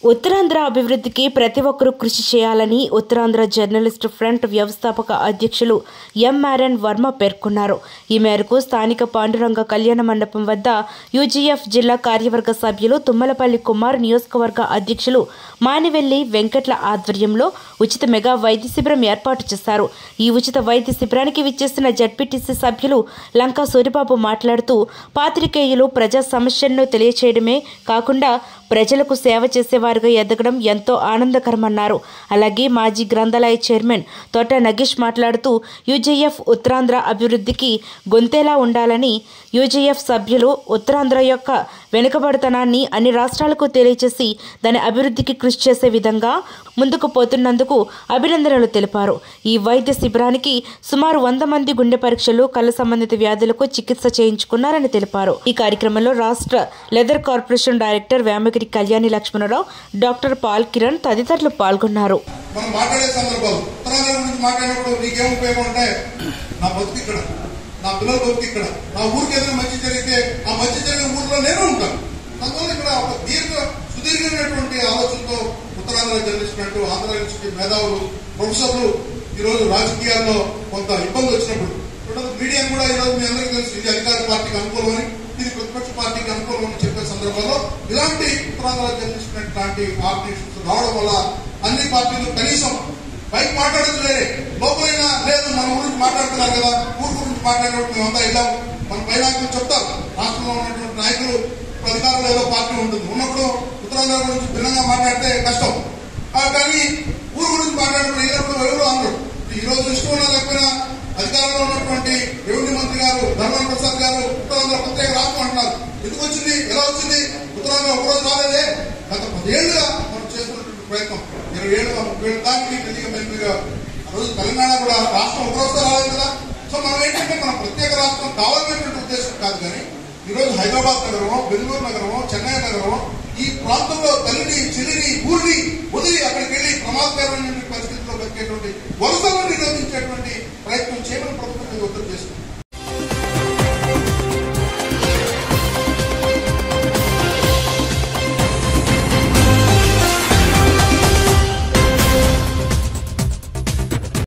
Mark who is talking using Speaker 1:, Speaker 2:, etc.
Speaker 1: ఉత్తరాంధ్ర అభివృద్ధికి ప్రతి ఒక్కరూ కృషి చేయాలని ఉత్తరాంధ్ర జర్నలిస్టు ఫ్రంట్ వ్యవస్థాపక అధ్యక్షులు ఎంఆర్ఎన్ వర్మ పేర్కొన్నారు ఈ మేరకు స్థానిక పాండురంగ కళ్యాణ మండపం వద్ద యూజీఎఫ్ జిల్లా కార్యవర్గ సభ్యులు తుమ్మలపల్లి కుమార్ నియోజకవర్గ అధ్యక్షులు మానివెల్లి వెంకట్ల ఆధ్వర్యంలో ఉచిత మెగా వైద్య శిబిరం ఏర్పాటు చేశారు ఈ ఉచిత వైద్య శిబిరానికి విచ్చేసిన జడ్పీటీసీ సభ్యులు లంకా సూరిబాబు మాట్లాడుతూ పాత్రికేయులు ప్రజా సమస్యలను తెలియచేయడమే కాకుండా ప్రజలకు సేవ చేసేవారుగా ఎదగడం ఎంతో ఆనందకరమన్నారు అలాగే మాజీ గ్రంథాలయ చైర్మన్ తోట నగేష్ మాట్లాడుతూ యూజేఎఫ్ ఉత్తరాంధ్ర అభివృద్ధికి గొంతేలా ఉండాలని యూజేఎఫ్ సభ్యులు ఉత్తరాంధ్ర యొక్క వెనుకబడతనాన్ని అన్ని రాష్ట్రాలకు తెలియచేసి దాని అభివృద్ధికి కృషి చేసే విధంగా ముందుకు పోతున్నందుకు అభినందనలు తెలిపారు ఈ వైద్య శిబిరానికి సుమారు వంద మంది గుండె పరీక్షలు కళ్ళ సంబంధిత వ్యాధులకు చికిత్స చేయించుకున్నారని తెలిపారు ఈ కార్యక్రమంలో రాష్ట్ర leather corporation director Vemagiri Kalyani Lakshmanarao doctor Paul Kiran తదితరులు పాల్గొన్నారు
Speaker 2: మనం మాట్లాడే సందర్భాలు ఉత్తరాంధ్ర గురించి మాట్లాడినప్పుడు నీకేం ఉపయోగం ఉంటాయి నా బతుకు ఇక్కడ నా పిల్లల బతుకు ఇక్కడ నా ఊరికి ఏదైనా మంచి జరిగితే ఆ మంచి జరిగిన ఊర్లో నేను ఉంటాను అందువల్ల ఇక్కడ ఒక దీర్ఘ సుదీర్ఘమైనటువంటి ఆలోచనతో ఉత్తరాంధ్ర జర్నలిస్టు ఆంధ్ర యూనివర్సిటీ మేధావులు ప్రొఫెసర్లు ఈ రోజు రాజకీయాల్లో కొంత ఇబ్బంది వచ్చినప్పుడు రెండోది మీడియా కూడా ఈ రోజు మీ అందరికీ తెలుసు ఇది అధికార పార్టీకి అనుకూలమని ఇది ప్రతిపక్ష పార్టీకి అనుకూలమని చెప్పే సందర్భంలో ఇలాంటి ఉత్తరాంధ్ర జర్నలిస్ట్ లాంటి ఆర్గనైజేషన్స్ రావడం వల్ల అన్ని పార్టీలు కనీసం పైకి మాట్లాడచ్చు లేరే లోపలైనా లేదు మన గురించి మాట్లాడుతున్నారు కదా ఊరు గురించి మాట్లాడినప్పుడు మేమంతా వెళ్ళాం మన పై నాయకులు చెప్తారు రాష్ట్రంలో ఉన్నటువంటి నాయకులు ఇప్పుడు అధికారంలో ఏదో పార్టీ ఉంటుంది ఉన్నప్పుడు ఉత్తరాంధ్ర గురించి భిన్నంగా మాట్లాడితే కష్టం ఆ, కానీ ఊరు గురించి మాట్లాడినప్పుడు వెళ్ళినప్పుడు ఎవరు అందరు ఈ రోజు ఇష్టం ఉన్నా లేకపోయినా అధికారంలో ఉన్నటువంటి రెవెన్యూ మంత్రి గారు ధర్మవరం ప్రసాద్ గారు ఉత్తరాంధ్ర ప్రత్యేక రాష్ట్రం అంటున్నారు ఎందుకు వచ్చింది ఎలా వచ్చింది ఉత్తరాంధ్ర ఒకరోజు రాలేదే గత పదేళ్లుగా మనం చేస్తున్నటువంటి ప్రయత్నం ఇరవై ఏళ్ళు ముప్పై ఏళ్ళు దానికి తెలియక మెల్లిగా ఆ రోజు తెలంగాణ కూడా రాష్ట్రం ఒకరోజు రాలేదు కదా సో మనం ఏంటంటే మన ప్రత్యేక రాష్ట్రం కావాలనేటువంటి ఉద్దేశం కాదు కానీ ఈ రోజు హైదరాబాద్ నగరమో బెంగళూరు నగరమో చెన్నై నగరమో ఈ ప్రాంతంలో తల్లిని చెల్లిని ఊరిని వదిలి అక్కడికి వెళ్ళి ప్రమాదకరమైనటువంటి పరిస్థితుల్లో బతికేటువంటి వలసలను నిరోధించేటువంటి ప్రయత్నం చేయమని ప్రభుత్వం మీద ఒత్తిడి చేస్తుంది